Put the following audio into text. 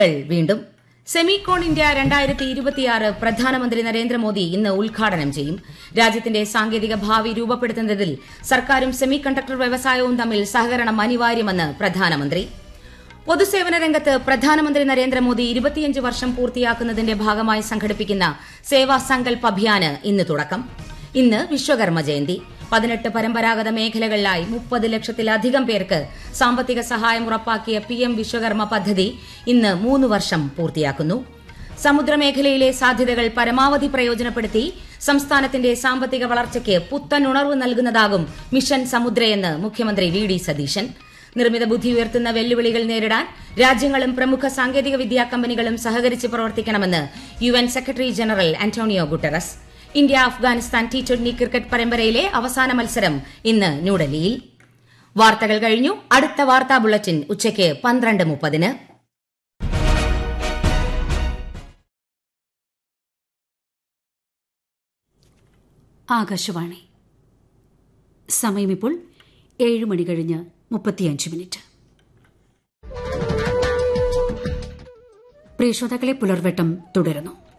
വീണ്ടും Semicon India രണ്ടായിരത്തി ഇരുപത്തിയാറ് പ്രധാനമന്ത്രി നരേന്ദ്രമോദി ഇന്ന് ഉദ്ഘാടനം ചെയ്യും രാജ്യത്തിന്റെ സാങ്കേതിക ഭാവി രൂപപ്പെടുത്തുന്നതിൽ സർക്കാരും സെമി കണ്ടക്ടർ വ്യവസായവും തമ്മിൽ സഹകരണം അനിവാര്യമെന്ന് പ്രധാനമന്ത്രി പൊതുസേവന രംഗത്ത് പ്രധാനമന്ത്രി നരേന്ദ്രമോദി ഇരുപത്തിയഞ്ച് വർഷം പൂർത്തിയാക്കുന്നതിന്റെ ഭാഗമായി സംഘടിപ്പിക്കുന്ന സേവാ സങ്കൽപ് അഭിയാന് ഇന്ന് തുടക്കം ഇന്ന് വിശ്വകർമ്മ ജയന്തി പതിനെട്ട് പരമ്പരാഗത മേഖലകളിലായി മുപ്പത് ലക്ഷത്തിലധികം പേർക്ക് സാമ്പത്തിക സഹായം ഉറപ്പാക്കിയ പി എം വിശ്വകർമ്മ പദ്ധതി ഇന്ന് മൂന്ന് വർഷം പൂർത്തിയാക്കുന്നു സമുദ്രമേഖലയിലെ സാധ്യതകൾ പരമാവധി പ്രയോജനപ്പെടുത്തി സംസ്ഥാനത്തിന്റെ സാമ്പത്തിക വളർച്ചയ്ക്ക് പുത്തൻ ഉണർവ് നൽകുന്നതാകും മിഷൻ സമുദ്രയെന്ന് മുഖ്യമന്ത്രി വി ഡി സതീശൻ നിർമ്മിത ബുദ്ധി ഉയർത്തുന്ന വെല്ലുവിളികൾ നേരിടാൻ രാജ്യങ്ങളും പ്രമുഖ സാങ്കേതിക വിദ്യാ കമ്പനികളും സഹകരിച്ച് പ്രവർത്തിക്കണമെന്ന് U N secretary general Antonio Guterres India Afghanistan T twenty cricket പരമ്പരയിലെ അവസാന മത്സരം ഇന്ന് ന്യൂഡൽഹിയിൽ വാർത്തകൾ കഴിഞ്ഞു അടുത്ത വാർത്താ ബുള്ളറ്റിൻ ഉച്ചയ്ക്ക് പന്ത്രണ്ട് മുപ്പതിന് ആകാശവാണി സമയമിപ്പോൾ ഏഴ് മണി കഴിഞ്ഞ് മുപ്പത്തിയഞ്ച് മിനിറ്റ് പ്രിയ ശ്രോതാക്കളെ പുലർവട്ടം തുടരുന്നു